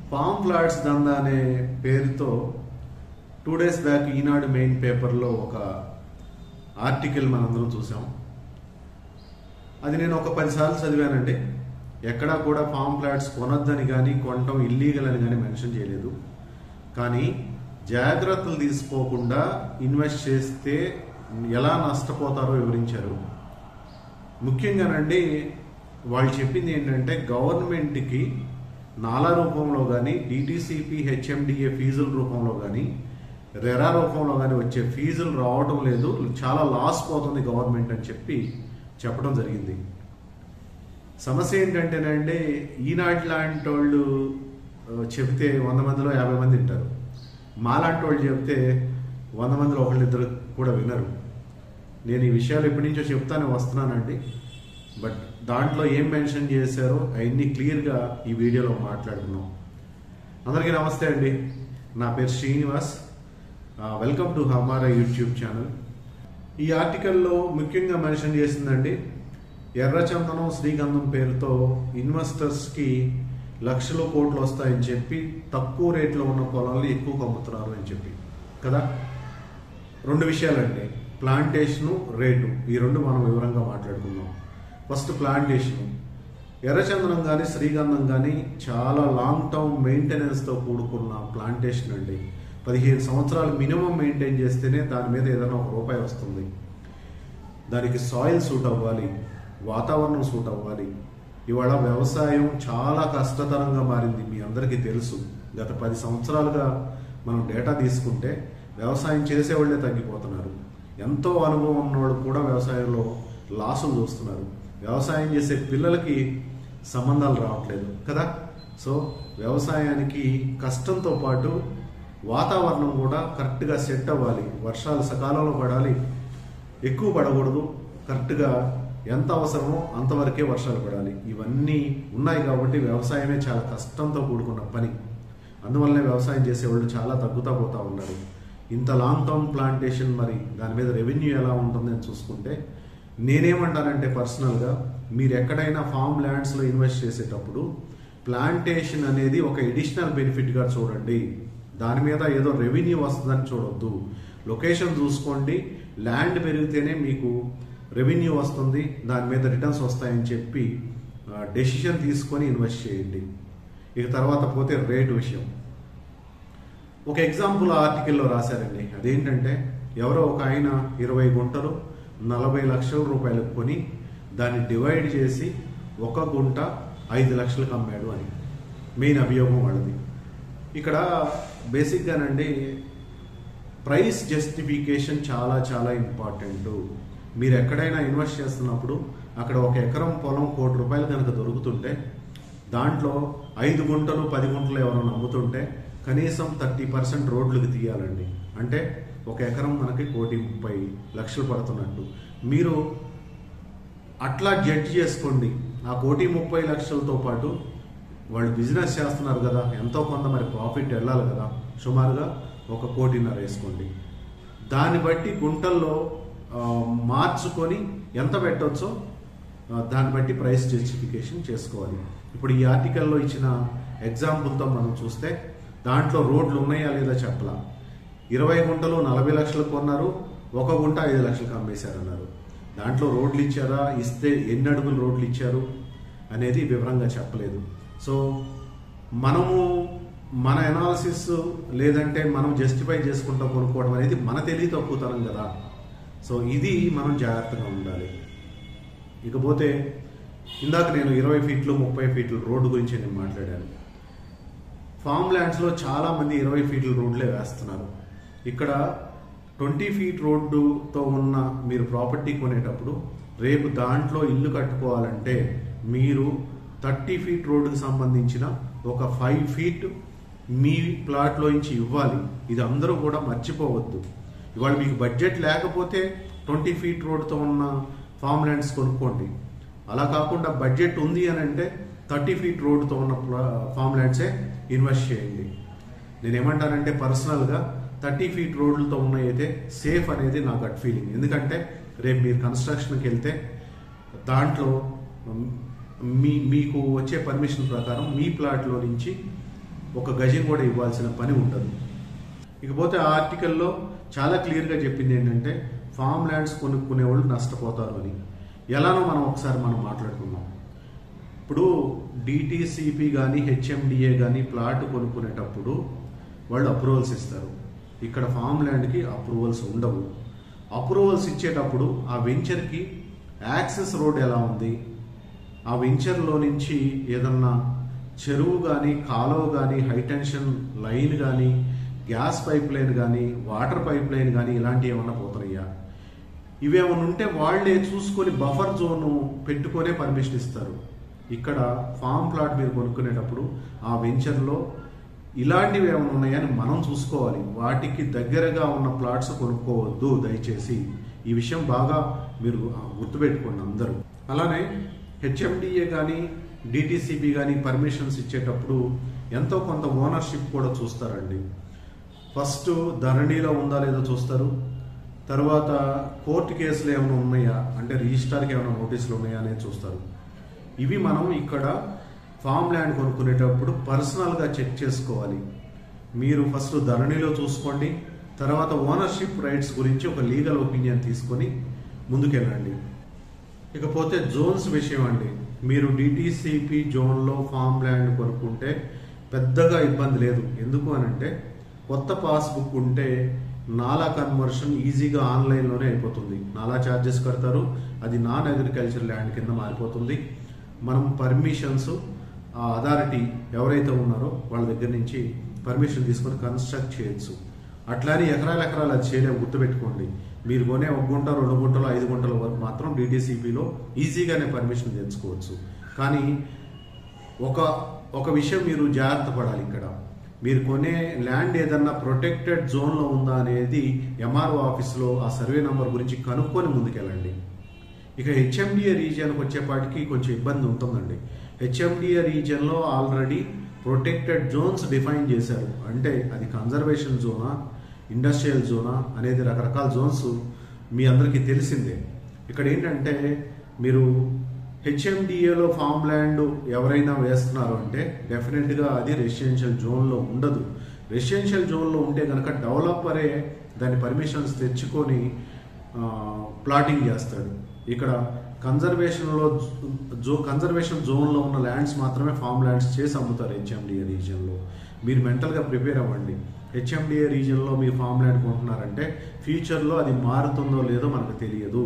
palm flats దందా అనే పేరుతో two days back Eenadu main పేపర్లో ఒక ఆర్టికల్ మనందరం చూసాం అది నేను ఒక పదిసార్లు చదివానండి ఎక్కడా కూడా ఫామ్ ఫ్లాట్స్ కొనొద్దని కానీ కొనటం ఇల్లీగల్ అని కానీ మెన్షన్ చేయలేదు కానీ జాగ్రత్తలు తీసుకోకుండా ఇన్వెస్ట్ చేస్తే ఎలా నష్టపోతారో వివరించారు ముఖ్యంగానండి వాళ్ళు చెప్పింది ఏంటంటే గవర్నమెంట్కి నాలా రూపంలో కానీ డిటిసిపి హెచ్ఎండిఏ ఫీజుల రూపంలో కానీ రెరా రూపంలో కానీ వచ్చే ఫీజులు రావడం లేదు చాలా లాస్ పోతుంది గవర్నమెంట్ అని చెప్పి చెప్పడం జరిగింది సమస్య ఏంటంటేనండి ఈనాటి లాంటి వాళ్ళు ఆ, చెబితే వంద మందిలో యాభై మంది వింటారు మాలాంటి వాళ్ళు చెబితే వంద మందిలో ఒకళ్ళిద్దరు కూడా వినరు నేను ఈ విషయాలు ఎప్పటి నుంచో చెప్తానే వస్తున్నానండి బట్ దాంట్లో ఏం మెన్షన్ చేశారో అవన్నీ క్లియర్గా ఈ వీడియోలో మాట్లాడుకున్నాం అందరికీ నమస్తే అండి నా పేరు శ్రీనివాస్ వెల్కమ్ టు హమారా యూట్యూబ్ ఛానల్ ఈ ఆర్టికల్లో ముఖ్యంగా మెన్షన్ చేసిందండి ఎర్రచందనం శ్రీగంధం పేరుతో ఇన్వెస్టర్స్కి లక్షల కోట్లు వస్తాయని చెప్పి తక్కువ రేట్లో ఉన్న పొలాలు ఎక్కువ అమ్ముతున్నారు అని చెప్పి కదా రెండు విషయాలండి ప్లాంటేషను రేటు ఈ రెండు మనం వివరంగా మాట్లాడుకుందాం ఫస్ట్ ప్లాంటేషన్ ఎర్రచందనం కానీ శ్రీగంధం కానీ చాలా లాంగ్ టర్మ్ మెయింటెనెన్స్తో కూడుకున్న ప్లాంటేషన్ అండి పదిహేను సంవత్సరాలు మినిమం మెయింటైన్ చేస్తేనే దాని మీద ఏదైనా ఒక రూపాయి వస్తుంది దానికి సాయిల్ సూట్ అవ్వాలి వాతావరణం సూట్ అవ్వాలి ఇవాళ వ్యవసాయం చాలా కష్టతరంగా మారింది మీ అందరికీ తెలుసు గత పది సంవత్సరాలుగా మనం డేటా తీసుకుంటే వ్యవసాయం చేసేవాళ్ళే తగ్గిపోతున్నారు ఎంతో అనుభవం ఉన్నవాళ్ళు కూడా వ్యవసాయంలో లాసులు చూస్తున్నారు వ్యవసాయం చేసే పిల్లలకి సంబంధాలు రావట్లేదు కదా సో వ్యవసాయానికి కష్టంతో పాటు వాతావరణం కూడా కరెక్ట్గా సెట్ అవ్వాలి వర్షాలు సకాలంలో పడాలి ఎక్కువ పడకూడదు కరెక్ట్గా ఎంత అవసరమో అంతవరకే వర్షాలు పడాలి ఇవన్నీ ఉన్నాయి కాబట్టి వ్యవసాయమే చాలా కష్టంతో కూడుకున్న పని అందువల్లనే వ్యవసాయం చేసేవాళ్ళు చాలా తగ్గుతా పోతా ఉన్నారు ఇంత లాంగ్ టర్మ్ ప్లాంటేషన్ మరి దాని మీద రెవెన్యూ ఎలా ఉంటుందని చూసుకుంటే నేనేమంటానంటే పర్సనల్గా మీరు ఎక్కడైనా ఫామ్ ల్యాండ్స్లో ఇన్వెస్ట్ చేసేటప్పుడు ప్లాంటేషన్ అనేది ఒక ఎడిషనల్ బెనిఫిట్గా చూడండి దాని మీద ఏదో రెవెన్యూ వస్తుందని చూడొద్దు లొకేషన్ చూసుకోండి ల్యాండ్ పెరిగితేనే మీకు రెవెన్యూ వస్తుంది దాని మీద రిటర్న్స్ వస్తాయని చెప్పి డెసిషన్ తీసుకొని ఇన్వెస్ట్ చేయండి ఇక తర్వాత పోతే రేట్ విషయం ఒక ఎగ్జాంపుల్ ఆర్టికల్లో రాశారండి అదేంటంటే ఎవరో ఒక ఆయన ఇరవై గుంటలు నలభై లక్షల రూపాయలకు కొని దాన్ని డివైడ్ చేసి ఒక గుంట ఐదు లక్షలకు అమ్మాడు అని మెయిన్ అభియోగం వాళ్ళది ఇక్కడ బేసిక్గానండి ప్రైస్ జస్టిఫికేషన్ చాలా చాలా ఇంపార్టెంట్ మీరు ఎక్కడైనా ఇన్వెస్ట్ చేస్తున్నప్పుడు అక్కడ ఒక ఎకరం పొలం కోటి రూపాయలు కనుక దొరుకుతుంటే దాంట్లో ఐదు గుంటలు పది గుంటలు ఎవరైనా అమ్ముతుంటే కనీసం థర్టీ పర్సెంట్ రోడ్లకు తీయాలండి అంటే ఒక ఎకరం మనకి కోటి ముప్పై లక్షలు పడుతున్నట్టు మీరు అట్లా జడ్జ్ చేసుకోండి ఆ కోటి ముప్పై లక్షలతో పాటు వాళ్ళు బిజినెస్ చేస్తున్నారు కదా ఎంతో కొంత మరి ప్రాఫిట్ వెళ్ళాలి కదా సుమారుగా ఒక కోటిన్నర వేసుకోండి దాన్ని బట్టి గుంటల్లో ఆ, మార్చుకొని ఎంత పెట్టవచ్చో ఆ, దాన్ని బట్టి ప్రైస్ జస్టిఫికేషన్ చేసుకోవాలి ఇప్పుడు ఈ ఆర్టికల్లో ఇచ్చిన ఎగ్జాంపుల్తో మనం చూస్తే దాంట్లో రోడ్లు ఉన్నాయా లేదా చెప్పలా ఇరవై గుంటలు నలభై లక్షలు కొన్నారు ఒక గుంట ఐదు లక్షలకు అమ్మేశారన్నారు దాంట్లో రోడ్లు ఇచ్చారా ఇస్తే ఎన్ని అడుగులు రోడ్లు ఇచ్చారు అనేది వివరంగా చెప్పలేదు సో మనము మన ఎనాలిసిస్ లేదంటే మనం జస్టిఫై చేసుకుంటూ కొనుక్కోవడం అనేది మన తెలివి తక్కువతనం కదా సో ఇది మనం జాగ్రత్తగా ఉండాలి ఇకపోతే ఇందాక నేను ఇరవై ఫీట్లు ముప్పై ఫీట్ల రోడ్డు గురించి నేను మాట్లాడాను ఫామ్ ల్యాండ్స్లో చాలా మంది ఇరవై ఫీట్ల రోడ్లే వేస్తున్నారు ఇక్కడ ట్వంటీ ఫీట్ రోడ్డుతో ఉన్న మీరు ప్రాపర్టీ కొనేటప్పుడు రేపు దాంట్లో ఇల్లు కట్టుకోవాలంటే మీరు థర్టీ ఫీట్ రోడ్డుకి సంబంధించిన ఒక ఫైవ్ ఫీట్ మీ ప్లాట్లో నుంచి ఇవ్వాలి ఇది అందరూ కూడా మర్చిపోవద్దు ఇవాళ మీకు బడ్జెట్ లేకపోతే ట్వంటీ ఫీట్ రోడ్తో ఉన్న ఫామ్ ల్యాండ్స్ కొనుక్కోండి అలా కాకుండా బడ్జెట్ ఉంది అని అంటే థర్టీ ఫీట్ రోడ్తో ఉన్న ఫామ్ ల్యాండ్సే ఇన్వెస్ట్ చేయండి నేను ఏమంటానంటే పర్సనల్గా థర్టీ ఫీట్ రోడ్లతో ఉన్నాయైతే సేఫ్ అనేది నా గట్ ఫీలింగ్ ఎందుకంటే రేపు మీరు కన్స్ట్రక్షన్కి వెళ్తే దాంట్లో మీ మీకు వచ్చే పర్మిషన్ ప్రకారం మీ ప్లాట్లో నుంచి ఒక గజం కూడా ఇవ్వాల్సిన పని ఉండదు ఇకపోతే ఆ ఆర్టికల్లో చాలా క్లియర్గా చెప్పింది ఏంటంటే ఫామ్ ల్యాండ్స్ కొనుక్కునే వాళ్ళు నష్టపోతారు అని ఎలానో మనం ఒకసారి మనం మాట్లాడుకుందాం ఇప్పుడు డిటీసీపీ కానీ హెచ్ఎండిఏ కానీ ప్లాట్ కొనుక్కునేటప్పుడు వాళ్ళు అప్రూవల్స్ ఇస్తారు ఇక్కడ ఫామ్ ల్యాండ్కి అప్రూవల్స్ ఉండవు అప్రూవల్స్ ఇచ్చేటప్పుడు ఆ వెంచర్కి యాక్సెస్ రోడ్ ఎలా ఉంది ఆ వెంచర్లో నుంచి ఏదన్నా చెరువు కానీ కాలువ కానీ హైటెన్షన్ లైన్ కానీ గ్యాస్ పైప్ లైన్ కానీ వాటర్ పైప్ లైన్ కానీ ఇలాంటివి ఏమన్నా పోతున్నాయా ఇవేమన్నా ఉంటే వాళ్ళే చూసుకొని బఫర్ జోన్ పెట్టుకొనే పర్మిషన్ ఇస్తారు ఇక్కడ ఫామ్ ప్లాట్ మీరు కొనుక్కునేటప్పుడు ఆ వెంచర్లో ఇలాంటివి ఏమైనా ఉన్నాయని మనం చూసుకోవాలి వాటికి దగ్గరగా ఉన్న ప్లాట్స్ కొనుక్కోవద్దు దయచేసి ఈ విషయం బాగా మీరు గుర్తుపెట్టుకోండి అందరూ అలానే హెచ్ఎండిఏ కానీ డిటిసిబి కానీ పర్మిషన్స్ ఇచ్చేటప్పుడు ఎంతో కొంత ఓనర్షిప్ కూడా చూస్తారండి ఫస్ట్ ధరణిలో ఉందా లేదో చూస్తారు తర్వాత కోర్టు కేసులు ఏమైనా ఉన్నాయా అంటే రిజిస్టార్కి ఏమైనా నోటీసులు ఉన్నాయా అనేది చూస్తారు ఇవి మనం ఇక్కడ ఫామ్ ల్యాండ్ కొనుక్కునేటప్పుడు పర్సనల్గా చెక్ చేసుకోవాలి మీరు ఫస్ట్ ధరణిలో చూసుకోండి తర్వాత ఓనర్షిప్ రైట్స్ గురించి ఒక లీగల్ ఒపీనియన్ తీసుకొని ముందుకెళ్ళండి ఇకపోతే జోన్స్ విషయం అండి మీరు డిటిసిపి జోన్లో ఫామ్ ల్యాండ్ కొనుక్కుంటే పెద్దగా ఇబ్బంది లేదు ఎందుకు అనంటే కొత్త పాస్బుక్ ఉంటే నాలా కన్వర్షన్ ఈజీగా ఆన్లైన్లోనే అయిపోతుంది నాలా ఛార్జెస్ కడతారు అది నాన్ అగ్రికల్చర్ ల్యాండ్ కింద మారిపోతుంది మనం పర్మిషన్స్ ఆ అథారిటీ ఎవరైతే ఉన్నారో వాళ్ళ దగ్గర నుంచి పర్మిషన్ తీసుకొని కన్స్ట్రక్ట్ చేయొచ్చు అట్లానే ఎకరాల ఎకరాలు అది చేయలేము గుర్తుపెట్టుకోండి మీరు కొనే ఒక గుంట రెండు గుంటలు ఐదు గుంటల వరకు మాత్రం డిటీసీపీలో ఈజీగానే పర్మిషన్ తెచ్చుకోవచ్చు కానీ ఒక ఒక విషయం మీరు జాగ్రత్త పడాలి ఇక్కడ మీరు కొనే ల్యాండ్ ఏదన్నా ప్రొటెక్టెడ్ జోన్లో ఉందా అనేది ఎంఆర్ఓ ఆఫీస్లో ఆ సర్వే నంబర్ గురించి కనుక్కొని ముందుకెళ్ళండి ఇక హెచ్ఎండిఏ రీజియన్కి వచ్చేపాటికి కొంచెం ఇబ్బంది ఉంటుందండి హెచ్ఎండిఏ రీజియన్లో ఆల్రెడీ ప్రొటెక్టెడ్ జోన్స్ డిఫైన్ చేశారు అంటే అది కన్జర్వేషన్ జోనా ఇండస్ట్రియల్ జోనా అనేది రకరకాల జోన్స్ మీ అందరికీ తెలిసిందే ఇక్కడ ఏంటంటే మీరు హెచ్ఎండిఏలో ఫామ్ ల్యాండ్ ఎవరైనా వేస్తున్నారు అంటే డెఫినెట్గా అది రెసిడెన్షియల్ జోన్లో ఉండదు రెసిడెన్షియల్ జోన్లో ఉంటే కనుక డెవలపరే దాని పర్మిషన్స్ తెచ్చుకొని ప్లాటింగ్ చేస్తాడు ఇక్కడ కన్జర్వేషన్లో జో కన్జర్వేషన్ జోన్లో ఉన్న ల్యాండ్స్ మాత్రమే ఫామ్ ల్యాండ్స్ చేసి అమ్ముతారు హెచ్ఎండిఏ రీజియన్లో మీరు మెంటల్గా ప్రిపేర్ అవ్వండి హెచ్ఎండిఏ రీజియన్లో మీరు ఫామ్ ల్యాండ్ కొంటున్నారంటే ఫ్యూచర్లో అది మారుతుందో లేదో మనకు తెలియదు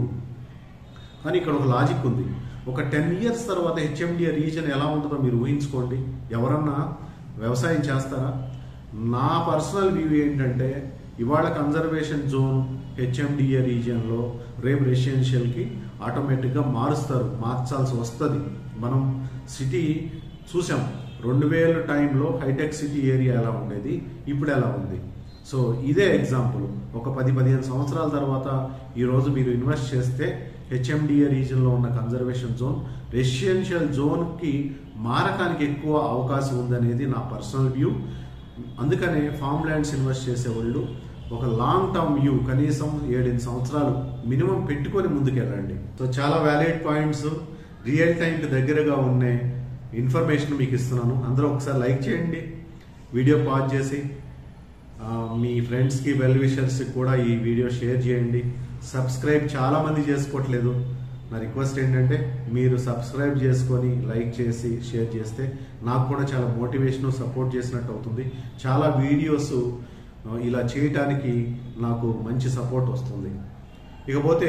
కానీ ఇక్కడ ఒక లాజిక్ ఉంది ఒక టెన్ ఇయర్స్ తర్వాత హెచ్ఎండిఏ రీజన్ ఎలా ఉంటుందో మీరు ఊహించుకోండి ఎవరన్నా వ్యవసాయం చేస్తారా నా పర్సనల్ వ్యూ ఏంటంటే ఇవాళ కన్జర్వేషన్ జోన్ హెచ్ఎండిఏ రీజియన్లో రేపు రెసిడెన్షియల్కి ఆటోమేటిక్గా మారుస్తారు మార్చాల్సి వస్తుంది మనం సిటీ చూసాం రెండు వేల టైంలో హైటెక్ సిటీ ఏరియా ఎలా ఉండేది ఇప్పుడు ఎలా ఉంది సో ఇదే ఎగ్జాంపుల్ ఒక పది పదిహేను సంవత్సరాల తర్వాత ఈరోజు మీరు ఇన్వెస్ట్ చేస్తే హెచ్ఎండిఏ రీజన్లో ఉన్న కన్జర్వేషన్ జోన్ రెసిడెన్షియల్ జోన్కి మారకానికి ఎక్కువ అవకాశం ఉందనేది నా పర్సనల్ వ్యూ అందుకనే ఫామ్ ల్యాండ్స్ ఇన్వెస్ట్ చేసేవాళ్ళు ఒక లాంగ్ టర్మ్ వ్యూ కనీసం ఏడెనిమిది సంవత్సరాలు మినిమం పెట్టుకొని ముందుకెళ్ళండి సో చాలా వ్యాలిడ్ పాయింట్స్ రియల్ టైంకి దగ్గరగా ఉన్న ఇన్ఫర్మేషన్ మీకు ఇస్తున్నాను అందరూ ఒకసారి లైక్ చేయండి వీడియో పాజ్ చేసి ఆ, మీ ఫ్రెండ్స్కి వెల్ విషర్స్కి కూడా ఈ వీడియో షేర్ చేయండి సబ్స్క్రైబ్ చాలా మంది చేసుకోవట్లేదు నా రిక్వెస్ట్ ఏంటంటే మీరు సబ్స్క్రైబ్ చేసుకొని లైక్ చేసి షేర్ చేస్తే నాకు కూడా చాలా మోటివేషన్ సపోర్ట్ చేసినట్టు అవుతుంది చాలా వీడియోస్ ఆ, ఇలా చేయటానికి నాకు మంచి సపోర్ట్ వస్తుంది ఇకపోతే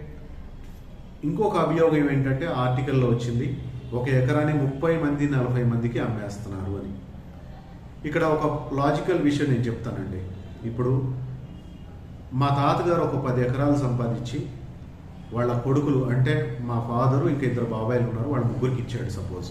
ఇంకొక అభియోగం ఏంటంటే ఆర్టికల్లో వచ్చింది ఒక ఎకరాన్ని ముప్పై మంది నలభై మందికి అమ్మేస్తున్నారు అని ఇక్కడ ఒక లాజికల్ విషయం నేను చెప్తానండి ఇప్పుడు మా తాతగారు ఒక పది ఎకరాలు సంపాదించి వాళ్ళ కొడుకులు అంటే మా ఫాదరు ఇంకా ఇద్దరు బాబాయిలు ఉన్నారు వాళ్ళ ముగ్గురికి ఇచ్చాడు సపోజ్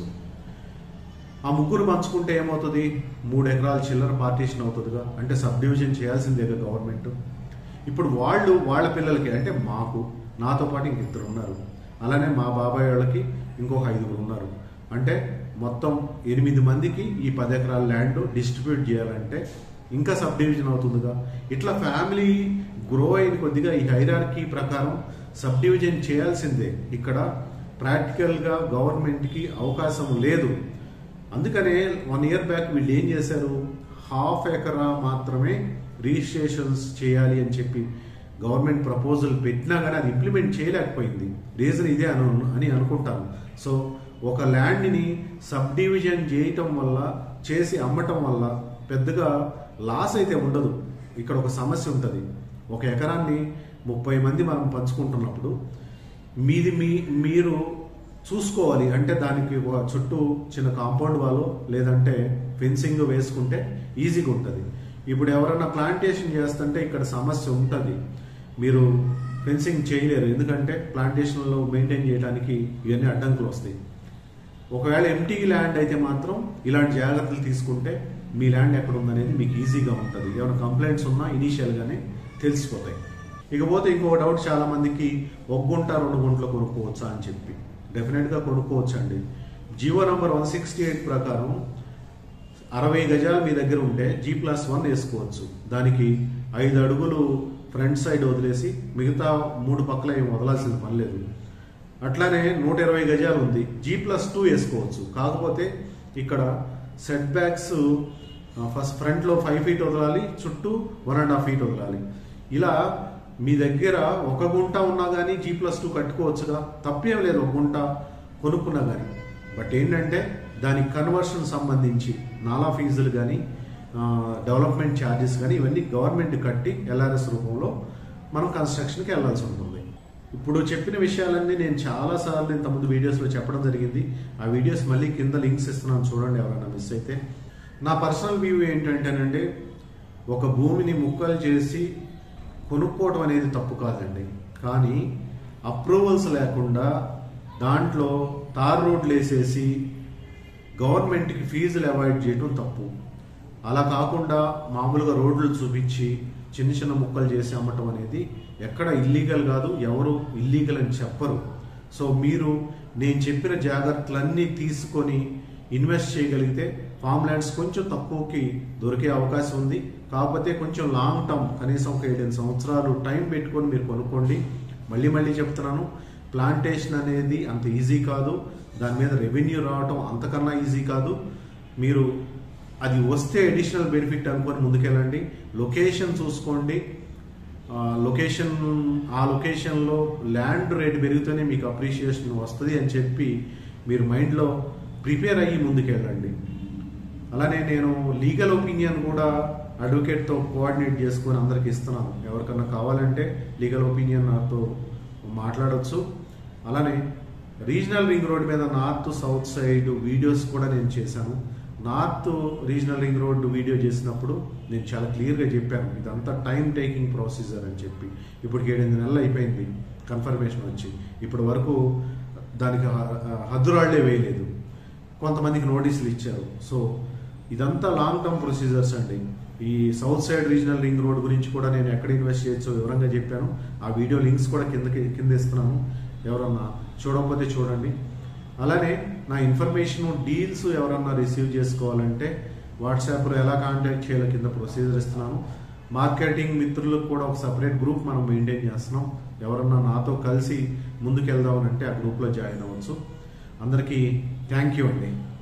ఆ ముగ్గురు పంచుకుంటే ఏమవుతుంది మూడు ఎకరాల చిల్లర పార్టీషన్ అవుతుందిగా అంటే సబ్ డివిజన్ చేయాల్సిందేగా గవర్నమెంట్ ఇప్పుడు వాళ్ళు వాళ్ళ పిల్లలకి అంటే మాకు నాతో పాటు ఇంక ఇద్దరు ఉన్నారు అలానే మా బాబాయ్ వాళ్ళకి ఇంకొక ఐదుగురు ఉన్నారు అంటే మొత్తం ఎనిమిది మందికి ఈ పది ఎకరాల ల్యాండ్ డిస్ట్రిబ్యూట్ చేయాలంటే ఇంకా సబ్ డివిజన్ అవుతుందిగా ఇట్లా ఫ్యామిలీ గ్రో అయిన కొద్దిగా ఈ హైరార్కీ ప్రకారం సబ్ డివిజన్ చేయాల్సిందే ఇక్కడ ప్రాక్టికల్గా గవర్నమెంట్కి అవకాశం లేదు అందుకనే వన్ ఇయర్ బ్యాక్ వీళ్ళు ఏం చేశారు హాఫ్ ఎకరా మాత్రమే రిజిస్ట్రేషన్స్ చేయాలి అని చెప్పి గవర్నమెంట్ ప్రపోజల్ పెట్టినా కానీ అది ఇంప్లిమెంట్ చేయలేకపోయింది రీజన్ ఇదే అను అని అనుకుంటాను సో ఒక ల్యాండ్ని సబ్ డివిజన్ చేయటం వల్ల చేసి అమ్మటం వల్ల పెద్దగా లాస్ అయితే ఉండదు ఇక్కడ ఒక సమస్య ఉంటుంది ఒక ఎకరాన్ని ముప్పై మంది మనం పంచుకుంటున్నప్పుడు మీది మీ మీరు చూసుకోవాలి అంటే దానికి ఒక చుట్టూ చిన్న కాంపౌండ్ వాలో లేదంటే ఫెన్సింగ్ వేసుకుంటే ఈజీగా ఉంటుంది ఇప్పుడు ఎవరైనా ప్లాంటేషన్ చేస్తుంటే ఇక్కడ సమస్య ఉంటుంది మీరు ఫెన్సింగ్ చేయలేరు ఎందుకంటే ప్లాంటేషన్లో మెయింటైన్ చేయడానికి ఇవన్నీ అడ్డంకులు వస్తాయి ఒకవేళ ఎంటీ ల్యాండ్ అయితే మాత్రం ఇలాంటి జాగ్రత్తలు తీసుకుంటే మీ ల్యాండ్ ఎక్కడ ఉందనేది మీకు ఈజీగా ఉంటుంది ఏమైనా కంప్లైంట్స్ ఉన్నా ఇనీషియల్గానే తెలిసిపోతాయి ఇకపోతే ఇంకో డౌట్ చాలా మందికి ఒక గుంట రెండు గుంటలు కొనుక్కోవచ్చా అని చెప్పి డెఫినెట్గా కొనుక్కోవచ్చు అండి GO number one sixty eight ప్రకారం అరవై గజాలు మీ దగ్గర ఉంటే జీ ప్లస్ వన్ వేసుకోవచ్చు దానికి ఐదు అడుగులు ఫ్రంట్ సైడ్ వదిలేసి మిగతా మూడు పక్కల ఏం వదలాల్సిన పని లేదు అట్లానే నూట ఇరవై గజాలు ఉంది జీ ప్లస్ టూ వేసుకోవచ్చు కాకపోతే ఇక్కడ సెట్ బ్యాక్స్ ఫస్ట్ ఫ్రంట్లో ఫైవ్ ఫీట్ వదలాలి చుట్టూ వన్ అండ్ హాఫ్ ఫీట్ వదలాలి ఇలా మీ దగ్గర ఒక గుంట ఉన్నా కానీ జీ ప్లస్ టూ కట్టుకోవచ్చుగా తప్పేం లేదు ఒక గుంట కొనుక్కున్నా కానీ బట్ ఏంటంటే దానికి కన్వర్షన్ సంబంధించి నాలా ఫీజులు కానీ డెవలప్మెంట్ ఛార్జెస్ కానీ ఇవన్నీ గవర్నమెంట్ కట్టి ఎల్ఆర్ఎస్ రూపంలో మనం కన్స్ట్రక్షన్కి వెళ్ళాల్సి ఉంటుంది ఇప్పుడు చెప్పిన విషయాలన్నీ నేను చాలా సార్లు ఇంతకుముందు వీడియోస్లో చెప్పడం జరిగింది ఆ వీడియోస్ మళ్ళీ కింద లింక్స్ ఇస్తున్నాను చూడండి ఎవరైనా మిస్ అయితే నా పర్సనల్ వ్యూ ఏంటంటేనండి ఒక భూమిని ముక్కలు చేసి కొనుక్కోవడం అనేది తప్పు కాదండి కానీ అప్రూవల్స్ లేకుండా దాంట్లో తార్ రోడ్లు వేసేసి గవర్నమెంట్కి ఫీజులు అవాయిడ్ చేయడం తప్పు అలా కాకుండా మామూలుగా రోడ్లు చూపించి చిన్న చిన్న ముక్కలు చేసి అమ్మటం అనేది ఎక్కడ ఇల్లీగల్ కాదు ఎవరు ఇల్లీగల్ అని చెప్పరు సో మీరు నేను చెప్పిన జాగ్రత్తలన్నీ తీసుకొని ఇన్వెస్ట్ చేయగలిగితే ఫామ్ ల్యాండ్స్ కొంచెం తక్కువకి దొరికే అవకాశం ఉంది కాకపోతే కొంచెం లాంగ్ టర్మ్ కనీసం ఒక ఏడెనిమిది సంవత్సరాలు టైం పెట్టుకొని మీరు కొనుక్కోండి మళ్ళీ మళ్ళీ చెప్తున్నాను ప్లాంటేషన్ అనేది అంత ఈజీ కాదు దాని మీద రెవెన్యూ రావటం అంతకన్నా ఈజీ కాదు మీరు అది వస్తే అడిషనల్ బెనిఫిట్ అనుకొని ముందుకెళ్ళండి లొకేషన్ చూసుకోండి ఆ, లొకేషన్ ఆ లొకేషన్లో ల్యాండ్ రేట్ పెరిగితేనే మీకు అప్రిషియేషన్ వస్తుంది అని చెప్పి మీరు మైండ్లో ప్రిపేర్ అయ్యి ముందుకెళ్ళండి అలానే నేను లీగల్ ఒపీనియన్ కూడా అడ్వకేట్తో కోఆర్డినేట్ చేసుకొని అందరికి ఇస్తున్నాను ఎవరికన్నా కావాలంటే లీగల్ ఒపీనియన్ నాతో మాట్లాడొచ్చు అలానే రీజనల్ రింగ్ రోడ్ మీద నార్త్ సౌత్ సైడ్ వీడియోస్ కూడా నేను చేశాను north regional ring road video చేసినప్పుడు నేను చాలా క్లియర్గా చెప్పాను ఇదంతా టైం టేకింగ్ ప్రొసీజర్ అని చెప్పి ఇప్పటికి ఏడెనిమిది నెలలు అయిపోయింది కన్ఫర్మేషన్ వచ్చి ఇప్పటి వరకు దానికి హ- హద్దురాళ్లే వేయలేదు కొంతమందికి నోటీసులు ఇచ్చారు సో ఇదంతా లాంగ్ టర్మ్ ప్రొసీజర్స్ అండి ఈ south side regional ring road గురించి కూడా నేను ఎక్కడ ఇన్వెస్ట్ చేయొచ్చో వివరంగా చెప్పాను ఆ వీడియో లింక్స్ కూడా కిందకి కింద ఇస్తున్నాను ఎవరన్నా చూడకపోతే చూడండి అలానే నా ఇన్ఫర్మేషన్ డీల్స్ ఎవరన్నా రిసీవ్ చేసుకోవాలంటే వాట్సాప్లో ఎలా కాంటాక్ట్ చేయాలో కింద ప్రొసీజర్ ఇస్తున్నాను మార్కెటింగ్ మిత్రులకు కూడా ఒక సపరేట్ గ్రూప్ మనం మెయింటైన్ చేస్తున్నాం ఎవరన్నా నాతో కలిసి ముందుకెళ్దామని అంటే ఆ గ్రూప్లో జాయిన్ అవ్వచ్చు అందరికీ థ్యాంక్ యూ అండి